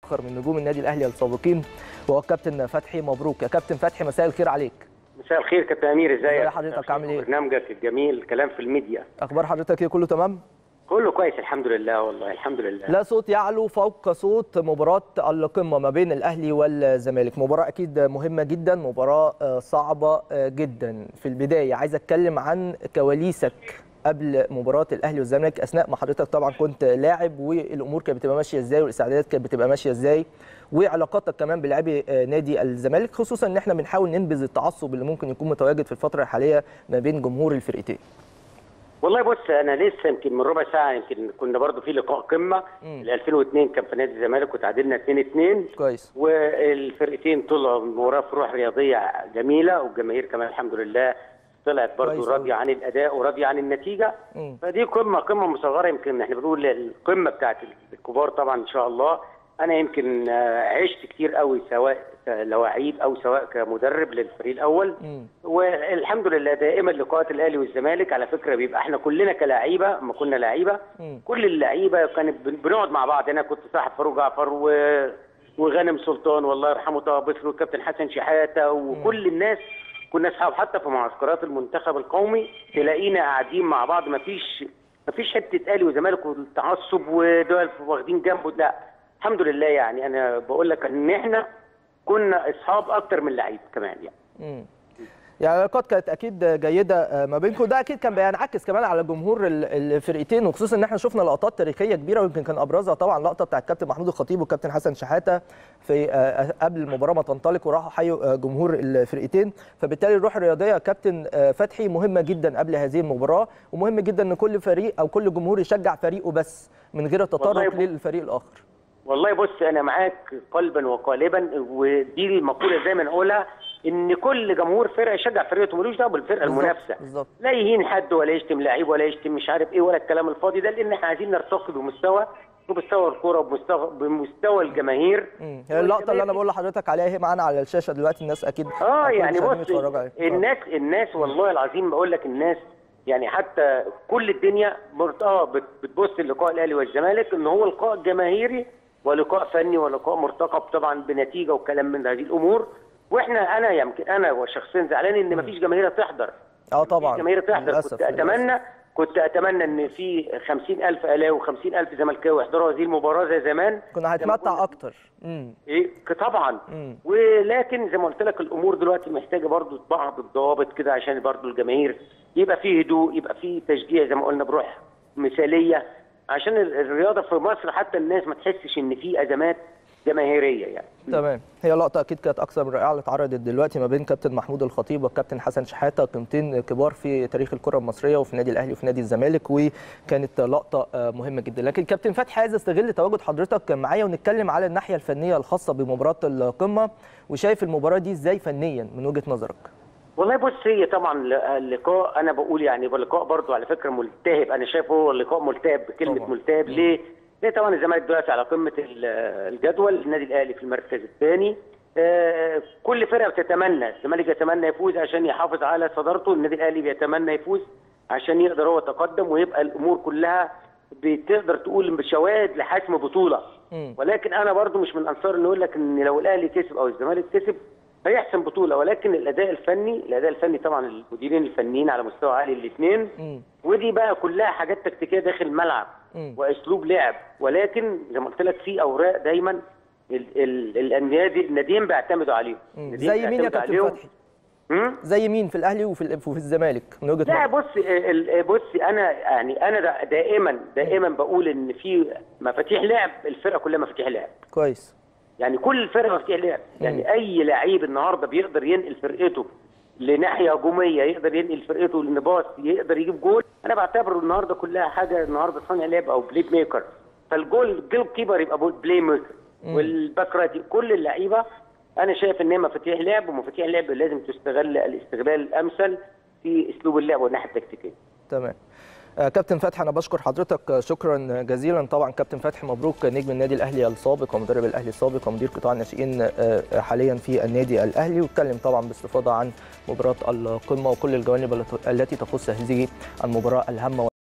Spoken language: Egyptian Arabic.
اخر من نجوم النادي الاهلي السابقين وهو الكابتن فتحي مبروك يا كابتن فتحي مساء الخير عليك مساء الخير كابتن امير ازيك ازي حضرتك عامل ايه برنامجك الجميل كلام في الميديا اخبار حضرتك ايه كله تمام كله كويس الحمد لله والله الحمد لله لا صوت يعلو فوق صوت مباراة القمة ما بين الأهلي والزمالك مباراة أكيد مهمة جدا مباراة صعبة جدا في البداية عايز أتكلم عن كواليسك قبل مباراة الأهلي والزمالك أثناء ما حضرتك طبعا كنت لاعب والأمور كانت بتبقى ماشية إزاي والاستعدادات كانت بتبقى ماشية إزاي وعلاقاتك كمان بلاعبي نادي الزمالك خصوصا ان احنا بنحاول ننبذ التعصب اللي ممكن يكون متواجد في الفتره الحاليه ما بين جمهور الفرقتين والله بص انا لسه يمكن من ربع ساعه يمكن كنا برضو في لقاء قمه ال 2002 كان في نادي الزمالك وتعادلنا 2 2 كويس والفرقتين طلعوا مباراه في روح رياضيه جميله والجماهير كمان الحمد لله طلعت برضو راضيه عن الاداء وراضيه عن النتيجه مم. فدي قمه قمه مصغره يمكن احنا بنقول القمه بتاعت الكبار طبعا ان شاء الله انا يمكن عشت كتير قوي سواء لواعيب او سواء كمدرب للفريق الاول مم. والحمد لله دائما لقاءات الاهلي والزمالك على فكره بيبقى احنا كلنا كلاعيبه اما كنا لعيبه مم. كل اللعيبه كانت بن- بنقعد مع بعض انا كنت صاحب فاروق جعفر و... وغانم سلطان والله يرحمه طه بصر والكابتن حسن شحاته وكل الناس كنا اصحاب حتى في معسكرات المنتخب القومي تلاقينا قاعدين مع بعض مفيش مفيش حته اهلي وزمالك والتعصب ودول واخدين جنبه لا الحمد لله يعني انا بقول لك ان احنا كنا اصحاب اكتر من لعيب كمان يعني مم. يعني العلاقات كانت اكيد جيده ما بينكم ده اكيد كان بينعكس كمان على جمهور ال- الفرقتين وخصوصا ان احنا شفنا لقطات تاريخيه كبيره ويمكن كان ابرزها طبعا لقطه بتاع الكابتن محمود الخطيب والكابتن حسن شحاته في آه، قبل المباراه ما تنطلق وراحوا حيوا آه، جمهور الفرقتين فبالتالي الروح الرياضيه يا كابتن آه، فتحي مهمه جدا قبل هذه المباراه ومهم جدا ان كل فريق او كل جمهور يشجع فريقه بس من غير التطرق والله ب- للفريق الاخر والله بص انا معاك قلبا وقالبا ودي المقوله دايما نقولها ان كل جمهور فرقه يشجع فرقته ملوش دعوه بالفرقه بالظبط، المنافسه بالظبط. لا يهين حد ولا يشتم لعيب ولا يشتم مش عارف ايه ولا الكلام الفاضي ده لان احنا عايزين نرتقي بمستوى بمستوى الكوره وبمستوى بمستوى الجماهير مم. هي اللقطه اللي انا بقول لحضرتك عليها هي معانا على الشاشه دلوقتي الناس اكيد اه أكيد يعني مش قادرين بص يتفرجوا عليها. آه. الناس الناس والله العظيم بقول لك الناس يعني حتى كل الدنيا مرت- اه بت- بتبص للقاء الاهلي والزمالك ان هو لقاء جماهيري ولقاء فني ولقاء مرتقب طبعا بنتيجه وكلام من هذه الامور واحنا انا يمكن انا وشخصيا زعلان ان مفيش جماهير تحضر اه طبعا مفيش جماهير تحضر للأسف، كنت اتمنى كنت اتمنى ان في 50000 اهلاوي و50000 زملكاوي يحضروا هذه المباراه زي زمان كنا لما هنتمتع كنا- اكتر امم ايه ك- طبعا مم. ولكن زي ما قلت لك الامور دلوقتي محتاجه برضو بعض الضوابط كده عشان برضو الجماهير يبقى فيه هدوء يبقى فيه تشجيع زي ما قلنا بروح مثاليه عشان ال- الرياضه في مصر حتى الناس ما تحسش ان في ازمات جماهيريه يعني تمام هي لقطه اكيد كانت اكثر من رائعه اللي اتعرضت دلوقتي ما بين كابتن محمود الخطيب والكابتن حسن شحاته قيمتين كبار في تاريخ الكره المصريه وفي النادي الاهلي وفي نادي الزمالك وكانت لقطه آه، مهمه جدا لكن كابتن فتحي عايز استغل تواجد حضرتك معايا ونتكلم على الناحيه الفنيه الخاصه بمباراه القمه وشايف المباراه دي ازاي فنيا من وجهه نظرك والله بص هي طبعا ل- اللقاء انا بقول يعني اللقاء برضو على فكره ملتهب انا شايفه هو اللقاء ملتهب بكلمه طبعا. ملتهب ليه؟ ليه طبعا الزمالك دلوقتي على قمه ال- الجدول النادي الاهلي في المركز الثاني آه، كل فرقه بتتمنى الزمالك يتمنى يفوز عشان يحافظ على صدارته النادي الاهلي بيتمنى يفوز عشان يقدر هو يتقدم ويبقى الامور كلها بتقدر تقول بشواهد لحسم بطوله مم. ولكن انا برضو مش من انصار ان اقول لك ان لو الاهلي كسب او الزمالك كسب هيحسم بطوله ولكن الاداء الفني الاداء الفني طبعا المديرين الفنيين على مستوى عالي الاثنين مم. ودي بقى كلها حاجات تكتيكيه داخل الملعب مم. واسلوب لعب ولكن زي ما قلت لك في اوراق دايما ال- ال- النادي الناديين بيعتمدوا عليهم مم. الناديين زي مين يا بيعتمدوا كابتن عليهم. فتحي مم؟ زي مين في الاهلي وفي ال- وفي الزمالك من وجهه لا نظرك بص ال- بص انا يعني انا دا- دائما دائما بقول ان في مفاتيح لعب الفرقه كلها مفاتيح لعب كويس يعني كل الفرقه مفاتيح لعب يعني اي لعيب النهارده بيقدر ينقل فرقته لناحيه هجوميه يقدر ينقل فرقته لنباص يقدر يجيب جول انا بعتبره النهارده كلها حاجه النهارده صانع لعب او بلاي ميكر فالجول الجول كيبر يبقى بلاي ميكر والباك رايت كل اللعيبه انا شايف ان هي مفاتيح لعب ومفاتيح لعب لازم تستغل الاستغلال الامثل في اسلوب اللعب والناحيه التكتيكيه تمام آه، كابتن فتحي انا بشكر حضرتك آه، شكرا جزيلا طبعا كابتن فتحي مبروك نجم النادي الاهلي السابق ومدرب الاهلي السابق ومدير قطاع الناشئين آه، حاليا في النادي الاهلي واتكلم طبعا باستفاضه عن مباراه القمه وكل الجوانب التي تخص هذه المباراه الهامه